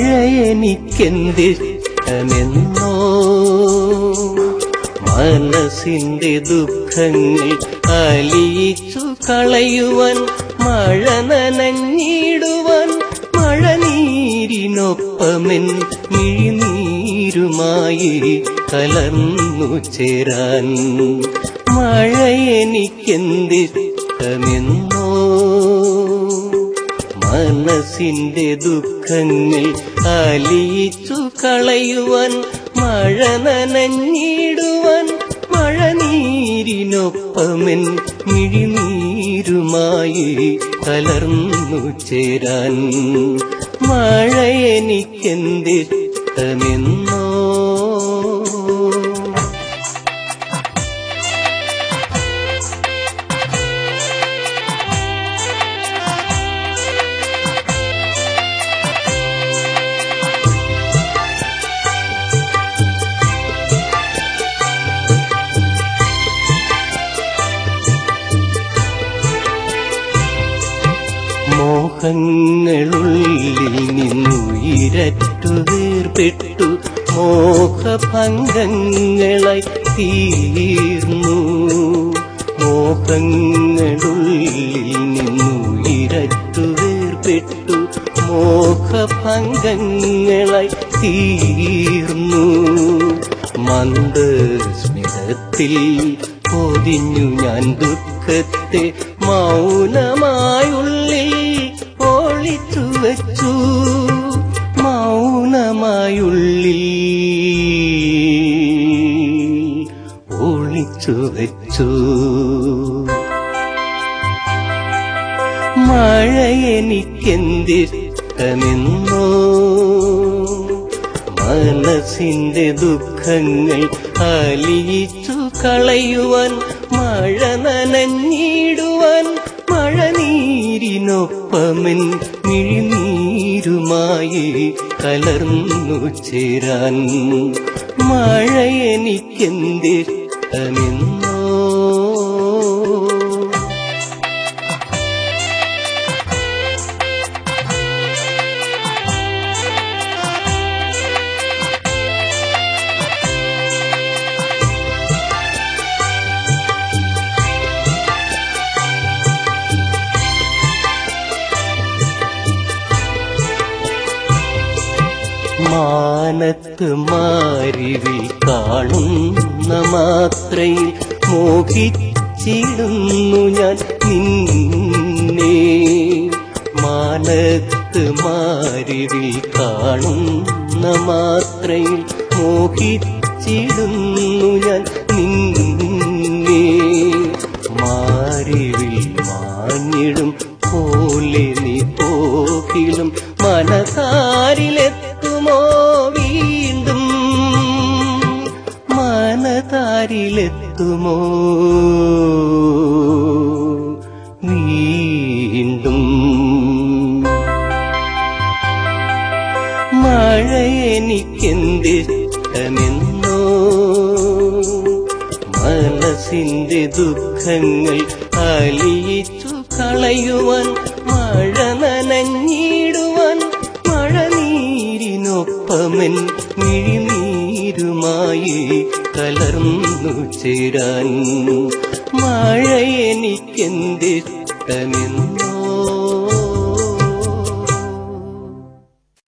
മഴ എനിക്കെന്തിഷ്ടമെന്നോ മനസ്സിന്റെ ദുഃഖങ്ങൾ അലിയിച്ചു കളയുവാൻ മഴ നനഞ്ഞിടുവാൻ മഴനീരിനൊപ്പമെൻ മിഴിനീരുമായി കലർന്നു ചേരാൻ മഴ എനിക്കെന്തിഷ്ടമെന്നോ മനസ്സിന്റെ ദുഃഖങ്ങൾ അലിയിച്ചു കളയുവാൻ മഴ നനഞ്ഞിടുവാൻ മഴനീരിനൊപ്പമെൻ മിഴിനീരുമായി കലർന്നു ചേരാൻ മഴ എനിക്കെന്തിഷ്ടമെന്നോ മോഹങ്ങളുള്ളിൽ നിന്നുയിരറ്റു വേർപെട്ടു മോഹഭംഗങ്ങളായി തീർന്നു മോഹങ്ങളുള്ളിൽ നിന്നുയിരറ്റു വേർപെട്ടു മോഹഭംഗങ്ങളായി തീർന്നു മന്ദസ്മിതത്തിൽ പൊതിഞ്ഞു ഞാൻ ദുഃഖത്തെ മൗനമായുള്ളിൽ ഒളിച്ചു വച്ചു മൗനമായുള്ളിൽ ഒളിച്ചു വച്ചു മഴ എനിക്കെന്തിഷ്ടമെന്നോ മനസ്സിന്റെ ദുഃഖങ്ങൾ അലിയിച്ചു കളയുവാൻ മഴ നനഞ്ഞിടുവാൻ മഴനീരിനൊപ്പമെൻ മിഴിനീരുമായി കലർന്നു ചേരാൻ മഴ എനിക്കെന്തിഷ്ടമെന്നോ മാനത്ത് മാരിവിൽ കാണുന്ന മാത്രയിൽ മോഹിച്ചിടുന്നു ഞാൻ നിന്നെ മാനത്ത് മാരിവിൽ കാണുന്ന മാത്രയിൽ മോഹിച്ചിടുന്നു ഞാൻ നിന്നെ മാരിവിൽ മാഞ്ഞിടും പോലെ നീ പോകിലും മനതാരിലെത്തുമോ വീണ്ടും മനതാരിലെത്തുമോ വീണ്ടും മഴ എനിക്കെന്തിഷ്ടമെന്നോ മനസ്സിന്റെ ദുഃഖങ്ങൾ അലിയിച്ചു കളയുവാൻ മഴ നനഞ്ഞിടുവാൻ മഴനീരിനൊപ്പമെൻ മിഴിനീരുമായി കലർന്നു ചേരാൻ മഴ എനിക്കെന്തിഷ്ടമെന്നോ